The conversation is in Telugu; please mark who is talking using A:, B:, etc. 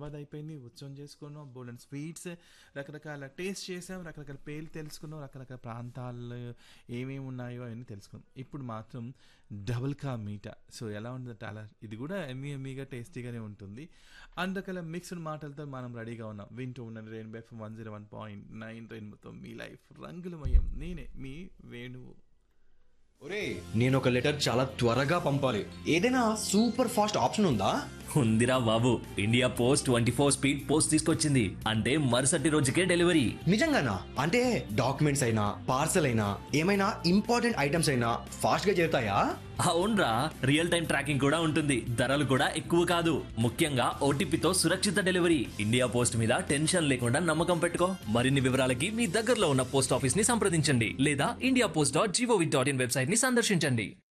A: హైదరాబాద్ అయిపోయింది ఉత్సవం చేసుకున్నాం బోల్డెన్ స్వీట్స్ రకరకాల టేస్ట్ చేసాం రకరకాల పేర్లు తెలుసుకున్నాం రకరకాల ప్రాంతాలు ఏమేమి ఉన్నాయో అవన్నీ తెలుసుకున్నాం ఇప్పుడు మాత్రం డబుల్ కా మీటా సో ఎలా ఉంటుంది చాలా ఇది కూడా ఎమ్మీ ఎమ్మీగా టేస్టీగానే ఉంటుంది అందుకల మిక్స్డ్ మాటలతో మనం రెడీగా ఉన్నాం వింటూ ఉన్న Rainbow F one zero one point nine రెయిన్బోతో మీ లైఫ్ రంగులమయం నేనే మీ వేణువు
B: ఒరే నేను ఒక లెటర్ చాలా త్వరగా పంపాలి ఏదైనా సూపర్ ఫాస్ట్ ఆప్షన్ ఉందా
C: ఉందిరా బాబు India Post twenty four speed post తీసుకొచ్చింది అంటే మరుసటి రోజుకే డెలివరీ
B: నిజంగానా అంటే డాక్యుమెంట్స్ అయినా పార్సల్ అయినా ఏమైనా ఇంపార్టెంట్ ఐటమ్స్ అయినా ఫాస్ట్ గా చేరుతాయా
C: అవునరా రియల్ టైం ట్రాకింగ్ కూడా ఉంటుంది ధరలు కూడా ఎక్కువ కాదు ముఖ్యంగా ఓటీపీతో సురక్షిత డెలివరీ ఇండియా పోస్ట్ మీద టెన్షన్ లేకుండా నమ్మకం పెట్టుకో మరిన్ని వివరాలకి మీ దగ్గరలో ఉన్న పోస్ట్ ఆఫీస్ ని సంప్రదించండి లేదా India Post dot G O V dot in website ని సందర్శించండి